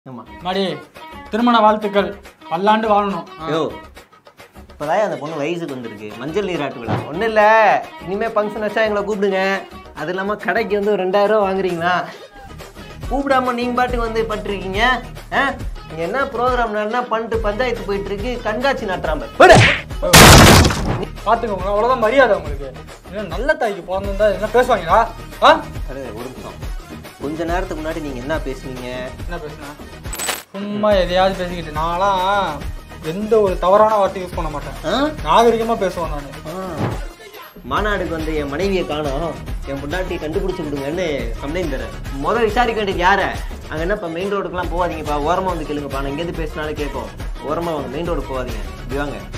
ஆமா மாடி திருமண வாழ்த்துக்கள் பல்லாண்டு வாழணும் ஆ. யோ இப்போதான் அந்த பொண்ணு வயசுக்கு வந்திருக்கு மஞ்சள் நீராட்டு விழா ஒன்றும் இல்லை இனிமேல் ஃபங்க்ஷன் வச்சா எங்களை கூப்பிடுங்க அது இல்லாமல் கடைக்கு வந்து ஒரு ரெண்டாயிரம் ரூபா வாங்குறீங்களா கூப்பிடாம நீங்கள் பாட்டுக்கு வந்து பட்டிருக்கீங்க ஆ இங்கே என்ன ப்ரோக்ராம் என்ன பண்ணிட்டு பஞ்சாயத்து போயிட்டு இருக்கு கண்காட்சி நட்டுறாம விடு பார்த்துக்கோங்க அவ்வளோதான் மரியாதை உங்களுக்கு இல்லை நல்ல தாய்க்கு பிறந்திருந்தா என்ன பேசுவாங்களா ஆ அடே, ஒரு நிமிஷம் கொஞ்ச நேரத்துக்கு முன்னாடி நீங்கள் என்ன பேசுனீங்க என்ன பேசுனா சும்மா எதையாவது பேசிக்கிட்டு நான்லாம் எந்த ஒரு தவறான வார்த்தை யூஸ் பண்ண மாட்டேன் ஆ நாகரிகமாக பேசுவேன் நான் ஆ. மாநாடுக்கு வந்து என் மனைவியை காணோம் என் பொண்டாட்டி கண்டுபிடிச்சு கொடுங்கன்னு கம்ப்ளைண்ட் தரேன் முதல் விசாரிக்க வேண்டியது யார அங்கே என்னப்பா மெயின் ரோடுக்குலாம் போகாதீங்கப்பா ஓரமாக வந்து கேளுங்கப்பா நான் இங்கேருந்து பேசினாலே கேட்கும் ஓரமாக வாங்க மெயின் ரோடு போகாதீங்க இப்படி வாங்க